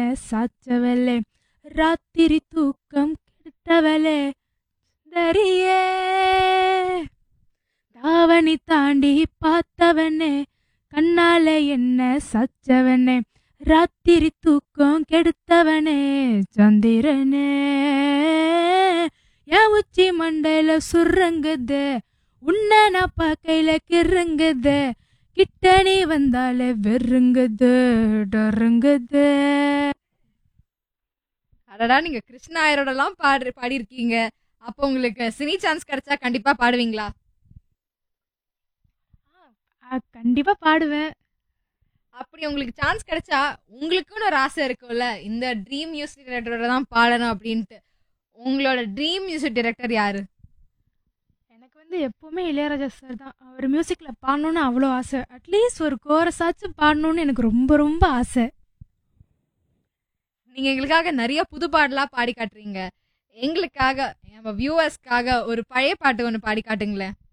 சாச்சவளே ராத்திரி தூக்கம் கெடுத்தவளே தரியே தாவணி தாண்டி பார்த்தவனே கண்ணால என்ன சாச்சவனே ராத்திரி தூக்கம் கெடுத்தவனே சந்திரனே என் உச்சி மண்டையில சுரங்குது உன்னை நான் பார்க்கையில கிறங்குது கிட்ட நீ வந்தாலே வெறுங்குது டொருங்குது அடடா நீங்க கிருஷ்ணா ஆயரோடலாம் பாடு பாடியிருக்கீங்க அப்போ உங்களுக்கு சினி சான்ஸ் கிடைச்சா கண்டிப்பா பாடுவீங்களா ஆ, கண்டிப்பா பாடுவேன் அப்படி உங்களுக்கு சான்ஸ் கிடைச்சா உங்களுக்குன்னு ஒரு ஆசை இருக்கும்ல இந்த ட்ரீம் மியூசிக் டைரக்டரோட தான் பாடணும் அப்படின்ட்டு உங்களோட ட்ரீம் மியூசிக் டைரக்டர் யாரு எனக்கு வந்து எப்பவுமே இளையராஜா சார் தான் அவர் மியூசிக்கில் பாடணும்னு அவ்வளோ ஆசை அட்லீஸ்ட் ஒரு கோரஸாச்சும் பாடணும்னு எனக்கு ரொம்ப ரொம்ப ஆசை நீங்க எங்களுக்காக நிறைய புது பாடலா பாடி காட்டுறீங்க எங்களுக்காக நம்ம வியூவர்ஸ்க்காக ஒரு பழைய பாட்டு ஒன்று பாடி காட்டுங்களேன்